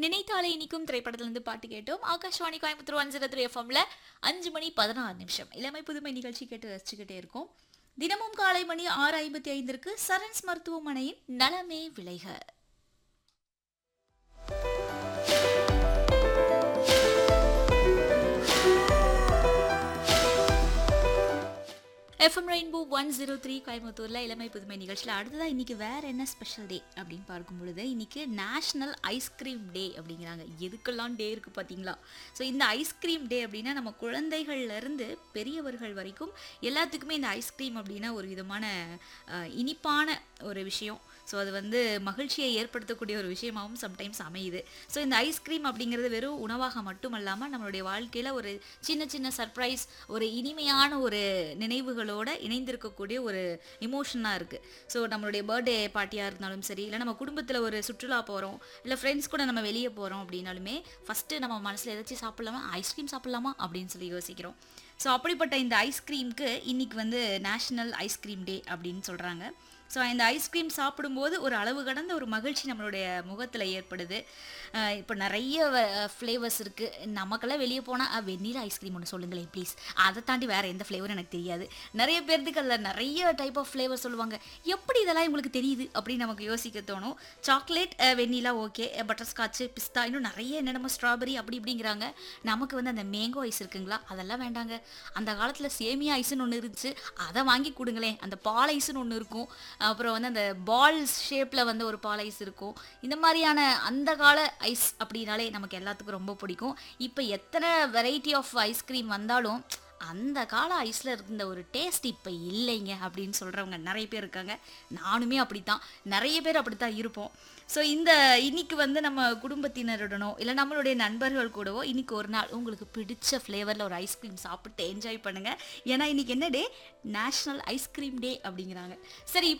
நினைத்தாலே இனிக்கும் திரைப்படத்திலிருந்து பாட்டு கேட்டோம் Akashvani Coimbatore one zero three எஃப்எம்ல அஞ்சு மணி பதினாறு நிமிஷம் இளமை புதுமை நிகழ்ச்சி கேட்டு ரசிச்சுக்கிட்டே இருக்கோம் தினமும் காலை மணி ஆறு ஐம்பத்தி ஐந்திற்கு சரண்ஸ் மருத்துவமனையின் நலமே விளைக FM rainbow one zero three கோயம்புத்தூரில் இளமை புதுமை நிகழ்ச்சியில் அடுத்ததாக இன்றைக்கி வேறு என்ன ஸ்பெஷல் டே அப்படின்னு பார்க்கும் பொழுது இன்றைக்கி நேஷ்னல் ஐஸ்கிரீம் டே அப்படிங்கிறாங்க எதுக்கெல்லாம் டே இருக்குது பார்த்தீங்களா ஸோ இந்த ஐஸ்கிரீம் டே அப்படின்னா நம்ம குழந்தைகள்லேருந்து பெரியவர்கள் வரைக்கும் எல்லாத்துக்குமே இந்த ஐஸ்கிரீம் அப்படின்னா ஒரு விதமான அஹ், இனிப்பான ஒரு விஷயம் ஸோ அது வந்து மகிழ்ச்சியை ஏற்படுத்தக்கூடிய ஒரு விஷயமாகவும் சம்டைம்ஸ் அமையுது ஸோ இந்த ஐஸ்கிரீம் அப்படிங்கிறது வெறும் உணவாக மட்டும் இல்லாமல் நம்மளுடைய வாழ்க்கையில் ஒரு சின்ன சின்ன சர்ப்ரைஸ் ஒரு இனிமையான ஒரு நினைவுகளோட இணைந்திருக்கக்கூடிய ஒரு இமோஷனாக இருக்குது ஸோ நம்மளுடைய பர்த்டே பார்ட்டியாக இருந்தாலும் சரி இல்லை நம்ம குடும்பத்தில் ஒரு சுற்றுலா போகிறோம் இல்லை ஃப்ரெண்ட்ஸ் கூட நம்ம வெளியே போகிறோம் அப்படின்னாலுமே ஃபஸ்ட்டு நம்ம மனசில் ஏதாச்சும் சாப்பிடலாமா ஐஸ்கிரீம் சாப்பிடலாமா அப்படின்னு சொல்லி யோசிக்கிறோம் ஸோ அப்படிப்பட்ட இந்த ஐஸ்கிரீம்க்கு இன்னைக்கு வந்து நேஷ்னல் ஐஸ்கிரீம் டே அப்படின்னு சொல்கிறாங்க ஸோ இந்த ஐஸ்கிரீம் சாப்பிடும்போது ஒரு அளவு கடந்த ஒரு மகிழ்ச்சி நம்மளுடைய முகத்தில் ஏற்படுது அஹ் இப்போ நிறைய ஃப்ளேவர்ஸ் இருக்குது நமக்கெல்லாம் வெளியே போனால் வெந்நீர் ஐஸ்கிரீம் ஒன்று சொல்லுங்களேன் ப்ளீஸ் அதை தாண்டி வேறு எந்த ஃப்ளேவரும் எனக்கு தெரியாது நிறைய பேர்த்துக்கு அதில் நிறைய டைப் ஆஃப் ஃப்ளேவர் சொல்லுவாங்க எப்படி இதெல்லாம் உங்களுக்கு தெரியுது அப்படின்னு நமக்கு யோசிக்க தோணும் chocolate vanilla okay butterscotch பிஸ்தா இன்னும் நிறைய என்னென்னமோ ஸ்ட்ராபெரி அப்படி இப்படிங்கிறாங்க நமக்கு வந்து அந்த மேங்கோ ஐஸ் இருக்குங்களா அதெல்லாம் வேண்டாங்க அந்த காலத்தில் சேமியா ஐஸ்னு ஒன்று இருந்துச்சு அதை வாங்கி கொடுங்களேன் அந்த பால் ஐஸ்னு ஒன்று இருக்கும் அப்புறம் வந்து அந்த பால் ஷேப்பில் வந்து ஒரு பால் ஐஸ் இருக்கும் இந்த மாதிரியான அந்த கால ஐஸ் அப்படின்னாலே நமக்கு எல்லாத்துக்கும் ரொம்ப பிடிக்கும் இப்போ எத்தனை வெரைட்டி ஆஃப் ஐஸ்கிரீம் வந்தாலும் அந்த கால ஐஸில் இருந்த ஒரு டேஸ்ட் இப்போ இல்லைங்க அப்படின்னு சொல்கிறவங்க நிறைய பேர் இருக்காங்க நானுமே அப்படித்தான் நிறைய பேர் அப்படித்தான் இருப்போம் ஸோ இந்த இன்னைக்கு வந்து நம்ம குடும்பத்தினருடனோ இல்லை நம்மளுடைய நண்பர்கள் கூடவோ இன்னைக்கு ஒரு நாள் உங்களுக்கு பிடிச்ச ஃப்ளேவரில் ஒரு ஐஸ்கிரீம் சாப்பிட்டு என்ஜாய் பண்ணுங்கள் ஏன்னா இன்னைக்கு என்ன டே நேஷ்னல் ஐஸ்கிரீம் டே அப்படிங்கிறாங்க சரி